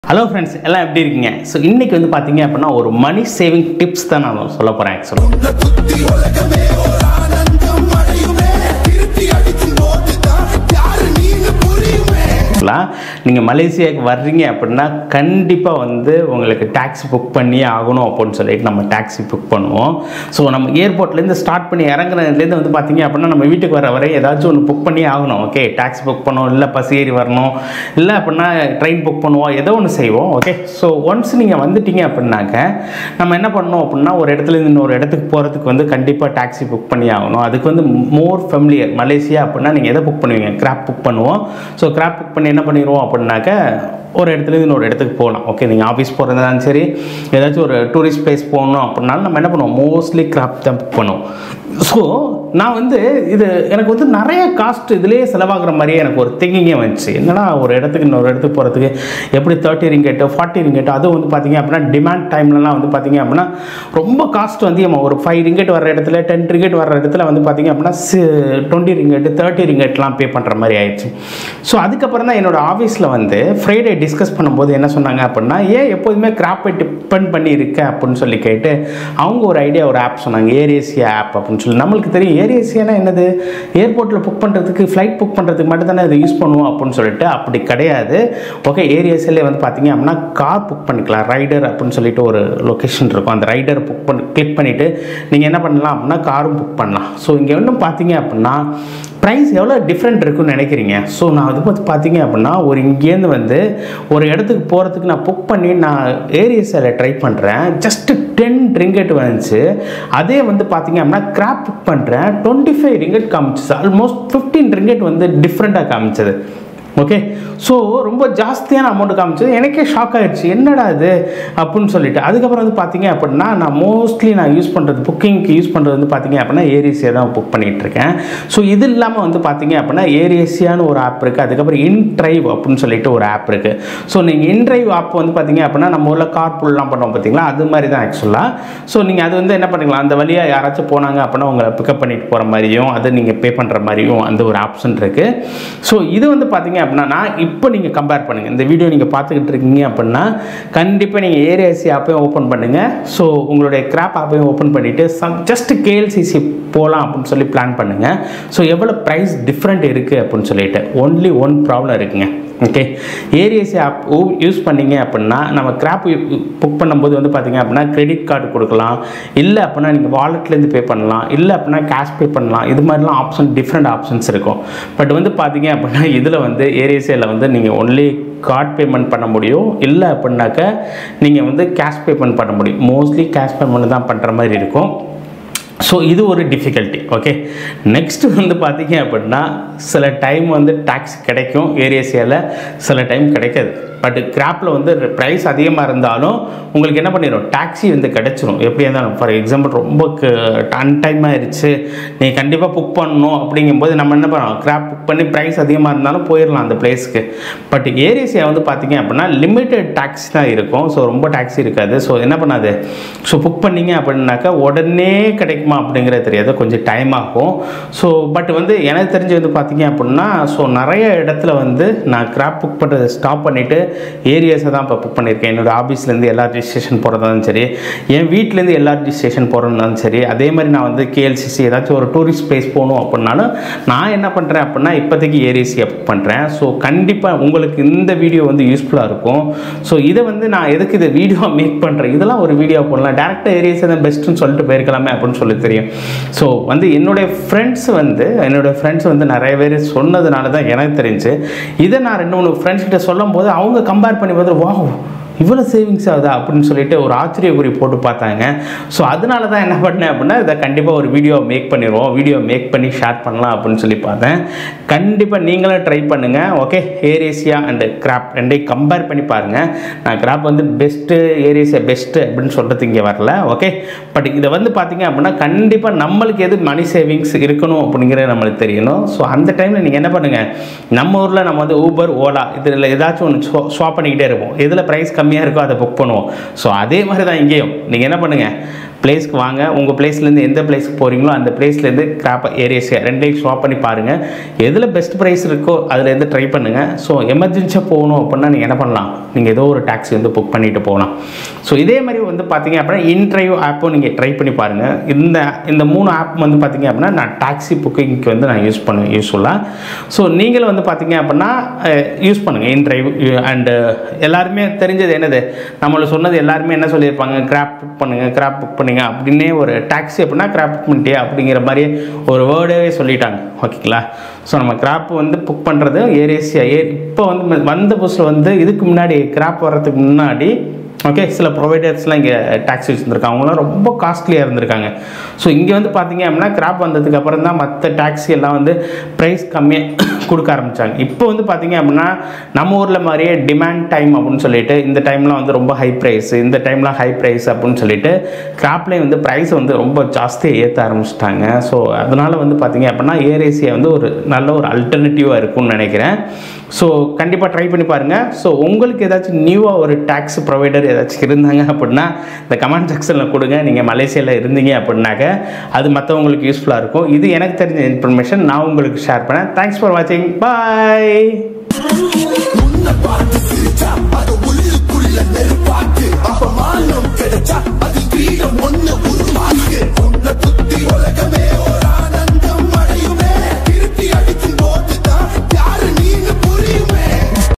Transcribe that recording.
hello friends எல்லாம் எப்படி இருக்கீங்க ஸோ இன்னைக்கு வந்து பார்த்தீங்க அப்படின்னா ஒரு மணி சேவிங் டிப்ஸ் தான் நான் சொல்ல போகிறேன் ஆக்சுவலாக உன்னை சுத்தி உலகமே ஒரு ஆனந்தம் அடையுமே திருப்பி அடிக்கும் போதுதான் யாரு நீங்க புரியுமே நீங்கள் மலேசியாவுக்கு வர்றீங்க அப்படின்னா கண்டிப்பாக வந்து உங்களுக்கு டாக்ஸி புக் பண்ணியே ஆகணும் அப்படின்னு சொல்லிட்டு நம்ம டாக்ஸி புக் பண்ணுவோம் ஸோ நம்ம ஏர்போர்ட்லேருந்து ஸ்டார்ட் பண்ணி இறங்குறதுலேருந்து வந்து பார்த்தீங்க அப்படின்னா நம்ம வீட்டுக்கு வர வரை ஏதாச்சும் ஒன்று புக் பண்ணியே ஆகணும் ஓகே டாக்ஸி புக் பண்ணுவோம் இல்லை பஸ் ஏறி வரணும் இல்லை அப்படின்னா ட்ரெயின் புக் பண்ணுவோம் ஏதோ ஒன்று செய்வோம் ஓகே ஸோ ஒன்ஸ் நீங்கள் வந்துட்டீங்க அப்படின்னாக்க நம்ம என்ன பண்ணணும் அப்படின்னா ஒரு இடத்துல இருந்து இன்னொரு இடத்துக்கு போகிறதுக்கு வந்து கண்டிப்பாக டாக்ஸி புக் பண்ணி ஆகணும் அதுக்கு வந்து மோர் ஃபெமிலியர் மலேசியா அப்படின்னா நீங்கள் எதை புக் பண்ணுவீங்க கிராப் புக் பண்ணுவோம் ஸோ கிராப் புக் பண்ணி என்ன பண்ணிடுவோம் அப்படின்னாக்க ஒரு இடத்துல இருந்து இன்னொரு இடத்துக்கு போகலாம் ஓகே நீங்கள் ஆஃபீஸ் போகிறதாலும் சரி ஏதாச்சும் ஒரு டூரிஸ்ட் பிளேஸ் போகணும் அப்படின்னாலும் நம்ம என்ன பண்ணுவோம் மோஸ்ட்லி கிராப் தான் புக் பண்ணுவோம் ஸோ நான் வந்து இது எனக்கு வந்து நிறைய காஸ்ட் இதுலேயே செலவாகிற மாதிரியே எனக்கு ஒரு திங்கிங்கே வந்துச்சு என்னடா ஒரு இடத்துக்கு இன்னொரு இடத்துக்கு போகிறதுக்கு எப்படி தேர்ட்டி ரிங்கெட்டு ஃபார்ட்டி ரிங்கெட்டு அதுவும் வந்து பார்த்தீங்க அப்படின்னா டிமாண்ட் டைம்லலாம் வந்து பார்த்தீங்க அப்படின்னா ரொம்ப காஸ்ட் வந்து நம்ம ஒரு ஃபைவ் ரிங்கெட் வர இடத்துல டென் ரிங்கெட் வர இடத்துல வந்து பார்த்தீங்க அப்படின்னா டுவெண்ட்டி ரிங்கெட்டு தேர்ட்டி ரிங்கெட்லாம் பே பண்ணுற மாதிரி ஆயிடுச்சு ஸோ அதுக்கப்புறம் தான் என்னோட ஆஃபீஸில் வந்து ஃப்ரைடே டிஸ்கஸ் பண்ணும்போது என்ன சொன்னாங்க அப்படின்னா ஏன் எப்போதுமே கிராப்பை டிபெண்ட் பண்ணி இருக்க அப்படின்னு சொல்லி கேட்டு அவங்க ஒரு ஐடியா ஒரு ஆப் சொன்னாங்க ஏரியேசியா ஆப் அப்படின்னு சொல்லி நம்மளுக்கு தெரியும் ஏரியேசியானா என்னது ஏர்போர்ட்டில் புக் பண்ணுறதுக்கு ஃப்ளைட் புக் பண்ணுறதுக்கு மட்டும் தானே இதை யூஸ் பண்ணுவோம் அப்படின்னு சொல்லிட்டு அப்படி கிடையாது ஓகே ஏரியாஸ்லேயே வந்து பார்த்தீங்க அப்படின்னா கார் புக் பண்ணிக்கலாம் ரைடர் அப்படின்னு சொல்லிட்டு ஒரு லொக்கேஷன் இருக்கும் அந்த ரைடர் புக் பண்ணி கிளிக் பண்ணிவிட்டு நீங்கள் என்ன பண்ணலாம் அப்படின்னா காரும் புக் பண்ணலாம் ஸோ இங்கே இன்னும் பார்த்தீங்க அப்படின்னா ப்ரைஸ் எவ்வளோ டிஃப்ரெண்ட் இருக்குன்னு நினைக்கிறீங்க ஸோ நான் அது பற்றி பார்த்தீங்க அப்படின்னா ஒரு இங்கேருந்து வந்து ஒரு இடத்துக்கு போகிறதுக்கு நான் புக் பண்ணி நான் ஏரியஸில் ட்ரை பண்ணுறேன் ஜஸ்ட்டு டென் ரிங்கெட் வந்துச்சு அதே வந்து பார்த்தீங்க அப்படின்னா கிராப் புக் பண்ணுறேன் டுவெண்ட்டி ஃபைவ் ரிங்கெட் காமிச்சிச்சு ஆல்மோஸ்ட் ஃபிஃப்டீன் ரிங்கெட் வந்து டிஃப்ரெண்ட்டாக காமிச்சது ஓகே ஸோ ரொம்ப ஜாஸ்தியான அமௌண்ட் காமிச்சது எனக்கே ஷாக் ஆயிடுச்சு என்னடா இது அப்படின்னு சொல்லிட்டு அதுக்கப்புறம் வந்து பார்த்தீங்க அப்படின்னா நான் மோஸ்ட்லி நான் யூஸ் பண்ணுறது புக்கிங்க்கு யூஸ் பண்ணுறது வந்து பார்த்தீங்க அப்படின்னா ஏரிசியா தான் புக் பண்ணிகிட்டு இருக்கேன் ஸோ இது இல்லாமல் வந்து பார்த்தீங்க அப்படின்னா ஏரிசியான்னு ஒரு ஆப் இருக்குது அதுக்கப்புறம் இன்ட்ரைவ் அப்படின்னு சொல்லிட்டு ஒரு ஆப் இருக்குது ஸோ நீங்கள் இன்ட்ரைவ் ஆப் வந்து பார்த்தீங்க அப்படின்னா நம்ம ஊரில் கார் புல்லாம் பண்ணுவோம் பார்த்தீங்களா அது மாதிரி தான் ஆக்சுவலாக ஸோ நீங்கள் அது வந்து என்ன பண்ணிக்கலாம் அந்த வழியாக யாராச்சும் போனாங்க அப்படின்னா உங்களை பிக்கப் பண்ணிட்டு போகிற மாதிரியும் அதை நீங்கள் பே பண்ணுற மாதிரியும் அந்த ஒரு ஆப்ஷன் இருக்குது ஸோ இது வந்து பார்த்தீங்க அப்படின்னா நான் இப்போ நீங்கள் கம்பேர் பண்ணுங்கள் இந்த வீடியோ நீங்கள் பார்த்துக்கிட்டு இருக்கீங்க அப்படின்னா கண்டிப்பாக நீங்கள் ஏரியாசி ஆப்பையும் ஓப்பன் பண்ணுங்கள் ஸோ உங்களுடைய கிராப் ஆப்பையும் ஓப்பன் பண்ணிவிட்டு சம் ஜஸ்ட் கேஎல்சிசி போகலாம் அப்படின்னு சொல்லி பிளான் பண்ணுங்கள் ஸோ எவ்வளோ ப்ரைஸ் டிஃப்ரெண்ட் இருக்குது அப்படின்னு சொல்லிட்டு ஒன்லி ஒன் ப்ராப்ளம் இருக்குங்க ஓகே ஏரியாசி ஆப் யூஸ் பண்ணீங்க அப்படின்னா நம்ம கிராப் புக் பண்ணும்போது வந்து பார்த்தீங்க அப்படின்னா கிரெடிட் கார்டு கொடுக்கலாம் இல்லை அப்படின்னா நீங்கள் வாலெட்லேருந்து பே பண்ணலாம் இல்லை அப்படின்னா கேஷ் பே பண்ணலாம் இது மாதிரிலாம் ஆப்ஷன் டிஃப்ரெண்ட் ஆப்ஷன்ஸ் இருக்கும் பட் வந்து பார்த்தீங்க அப்படின்னா இதில் வந்து ஏரியாசியில் வந்து நீங்கள் ஒன்லி கார்ட் பேமெண்ட் பண்ண முடியும் இல்லை அப்படின்னாக்க நீங்கள் வந்து கேஷ் பேமெண்ட் பண்ண முடியும் மோஸ்ட்லி கேஷ் பேமெண்ட் தான் பண்ணுற மாதிரி இருக்கும் ஸோ இது ஒரு டிஃபிகல்ட்டி ஓகே நெக்ஸ்ட் வந்து பார்த்தீங்க அப்படின்னா சில டைம் வந்து டேக்ஸ் கிடைக்கும் ஏரியாசியாவில் சில டைம் கிடைக்காது பட் கிராப்பில் வந்து ப்ரைஸ் அதிகமாக இருந்தாலும் உங்களுக்கு என்ன பண்ணிடும் டாக்ஸி வந்து கிடச்சிரும் எப்படியா இருந்தாலும் ஃபார் எக்ஸாம்பிள் ரொம்ப அன் டைம் ஆயிடுச்சு நீ கண்டிப்பாக புக் பண்ணணும் அப்படிங்கும்போது நம்ம என்ன பண்ணோம் கிராப் புக் பண்ணி ப்ரைஸ் அதிகமாக இருந்தாலும் போயிடலாம் அந்த பிளேஸ்க்கு பட் ஏரியாசியா வந்து பார்த்தீங்க அப்படின்னா லிமிட்டட் டாக்ஸி தான் இருக்கும் ஸோ ரொம்ப டாக்ஸி இருக்காது ஸோ என்ன பண்ணாது ஸோ புக் பண்ணீங்க அப்படின்னாக்கா உடனே கிடைக்குமா அப்படிங்கிறது தெரியாது கொஞ்சம் டைம் ஆகும் ஸோ பட் வந்து எனக்கு தெரிஞ்சு வந்து பார்த்தீங்க அப்படின்னா ஸோ நிறைய இடத்துல வந்து நான் கிராப் புக் பண்ணுறதை ஸ்டாப் பண்ணிவிட்டு ஏரியாஸை தான் இப்போ புக் பண்ணியிருக்கேன் என்னோடய ஆஃபீஸ்லேருந்து எல்ஆர்டி ஸ்டேஷன் போகிறதாலும் சரி என் வீட்டிலேருந்து எல்ஆர்டி ஸ்டேஷன் போகிறதாலும் சரி அதே மாதிரி நான் வந்து கேஎல்சிசி ஏதாச்சும் ஒரு டூரிஸ்ட் பிளேஸ் போகணும் அப்படின்னாலும் நான் என்ன பண்ணுறேன் அப்படின்னா இப்போதைக்கு ஏரியாசியை புக் பண்ணுறேன் ஸோ கண்டிப்பாக உங்களுக்கு இந்த வீடியோ வந்து யூஸ்ஃபுல்லாக இருக்கும் ஸோ இதை வந்து நான் எதுக்கு இதை வீடியோ மேக் பண்ணுறேன் இதெல்லாம் ஒரு வீடியோ போடலாம் டேரெக்டாக ஏரியாஸ் தான் பெஸ்ட்டுன்னு சொல்லிட்டு போயிருக்கலாமே அப்படின்னு சொல்லி தெரியும் ஸோ வந்து என்னுடைய ஃப்ரெண்ட்ஸ் வந்து என்னுடைய ஃப்ரெண்ட்ஸ் வந்து நிறைய பேர் சொன்னதுனால தான் எனக்கு தெரிஞ்சு இதை நான் ரெண்டு மூணு ஃப்ரெண்ட்ஸ் கிட்ட சொல்லும் போது அவங்க கம்பேர் பண்ணி பார்த்து வா இவ்வளோ சேவிங்ஸ் ஆகுதா அப்படின்னு சொல்லிட்டு ஒரு ஆச்சரிய குறி போட்டு பார்த்தாங்க ஸோ அதனால தான் என்ன பண்ணேன் அப்படின்னா இதை கண்டிப்பாக ஒரு வீடியோ மேக் பண்ணிடுவோம் வீடியோ மேக் பண்ணி ஷேர் பண்ணலாம் அப்படின்னு சொல்லி பார்த்தேன் கண்டிப்பாக நீங்களும் ட்ரை பண்ணுங்கள் ஓகே ஏரேசியா அண்டு கிராப் ரெண்டையும் கம்பேர் பண்ணி பாருங்கள் நான் கிராப் வந்து பெஸ்ட்டு ஏரியாஸியா பெஸ்ட்டு அப்படின்னு சொல்கிறது இங்கே வரல ஓகே பட் இதை வந்து பார்த்தீங்க அப்படின்னா கண்டிப்பாக நம்மளுக்கு எது மணி சேவிங்ஸ் இருக்கணும் அப்படிங்கிறது நம்மளுக்கு தெரியணும் ஸோ அந்த டைமில் நீங்கள் என்ன பண்ணுங்கள் நம்ம ஊரில் நம்ம வந்து ஊபர் ஓலா இதில் ஏதாச்சும் ஒன்று ஸ்வாப் பண்ணிக்கிட்டே இருப்போம் எதில் ப்ரைஸ் கம்மியாக இருக்கோ அதை புக் பண்ணுவோம் ஸோ அதே மாதிரி தான் இங்கேயும் நீங்கள் என்ன பண்ணுங்கள் பிளேஸ்க்கு வாங்க உங்கள் பிளேஸ்லேருந்து எந்த பிளேஸ்க்கு போகிறீங்களோ அந்த பிளேஸ்லேருந்து கிராப் ஏரியாஸ் ரெண்டையும் ஸ்வாப் பண்ணி பாருங்கள் எதில் பெஸ்ட் ப்ரைஸ் இருக்கோ அதுலேருந்து ட்ரை பண்ணுங்கள் ஸோ எமர்ஜென்சியாக போகணும் அப்படின்னா நீங்கள் என்ன பண்ணலாம் நீங்கள் ஏதோ ஒரு டாக்ஸி வந்து புக் பண்ணிட்டு போகலாம் ஸோ இதே மாதிரி வந்து பார்த்தீங்க அப்படின்னா இன்ட்ரைவ் ஆப்பும் நீங்கள் ட்ரை பண்ணி பாருங்கள் இந்த இந்த மூணு ஆப் வந்து பார்த்தீங்க அப்படின்னா நான் டாக்ஸி புக்கிங்க்கு வந்து நான் யூஸ் பண்ணுவேன் யூஸ்ஃபுல்லாக ஸோ நீங்களும் வந்து பார்த்தீங்க அப்படின்னா யூஸ் பண்ணுங்கள் இன்ட்ரைவ் அண்டு எல்லாருமே தெரிஞ்சது என்னது நம்மள சொன்னது எல்லாருமே என்ன சொல்லியிருப்பாங்க கிராப் புக் பண்ணுங்கள் கிராப் புக் பண்ணுங்க அப்படின்னே ஒரு டாக்ஸி அப்படின்னா கிராப் புக் பண்ணிட்டே அப்படிங்கிற மாதிரி ஒரு வேர்டே சொல்லிட்டாங்க ஓகேங்களா ஸோ நம்ம கிராப் வந்து புக் பண்ணுறது ஏரேசியா ஏ இப்போ வந்து வந்த புதுசில் வந்து இதுக்கு முன்னாடி கிராப் வர்றதுக்கு முன்னாடி ஓகே சில ப்ரொவைடர்ஸ்லாம் இங்கே டாக்ஸி வச்சுருந்துருக்காங்க அவங்களாம் ரொம்ப காஸ்ட்லியாக இருந்திருக்காங்க ஸோ இங்கே வந்து பார்த்தீங்க அப்படின்னா கிராப் வந்ததுக்கு அப்புறம் தான் மற்ற டாக்ஸி எல்லாம் வந்து ப்ரைஸ் கம்மியாக கொடுக்க ஆரம்பித்தாங்க இப்போ வந்து பார்த்தீங்க அப்படின்னா நம்ம ஊரில் மாதிரியே டிமாண்ட் டைம் அப்படின்னு சொல்லிட்டு இந்த டைம்லாம் வந்து ரொம்ப ஹை ப்ரைஸ் இந்த டைம்லாம் ஹை ப்ரைஸ் அப்படின்னு சொல்லிட்டு கிராப்லேயே வந்து ப்ரைஸ் வந்து ரொம்ப ஜாஸ்தியாக ஏற்ற ஆரம்பிச்சிட்டாங்க ஸோ அதனால் வந்து பார்த்தீங்க அப்படின்னா ஏர் ஏசியா வந்து ஒரு நல்ல ஒரு அல்டர்னேட்டிவாக இருக்கும்னு நினைக்கிறேன் ஸோ கண்டிப்பாக ட்ரை பண்ணி பாருங்கள் ஸோ உங்களுக்கு ஏதாச்சும் நியூவாக ஒரு டேக்ஸ் ப்ரொவைடர் ஏதாச்சும் இருந்தாங்க அப்படின்னா இந்த கமெண்ட் செக்ஷனில் கொடுங்க நீங்கள் மலேசியாவில் இருந்தீங்க அப்படின்னாக்க அது மற்றவங்களுக்கு யூஸ்ஃபுல்லாக இருக்கும் இது எனக்கு தெரிஞ்ச இன்ஃபர்மேஷன் நான் உங்களுக்கு ஷேர் பண்ணேன் தேங்க்ஸ் ஃபார் வாட்சிங் பாய் உன்னை பார்த்து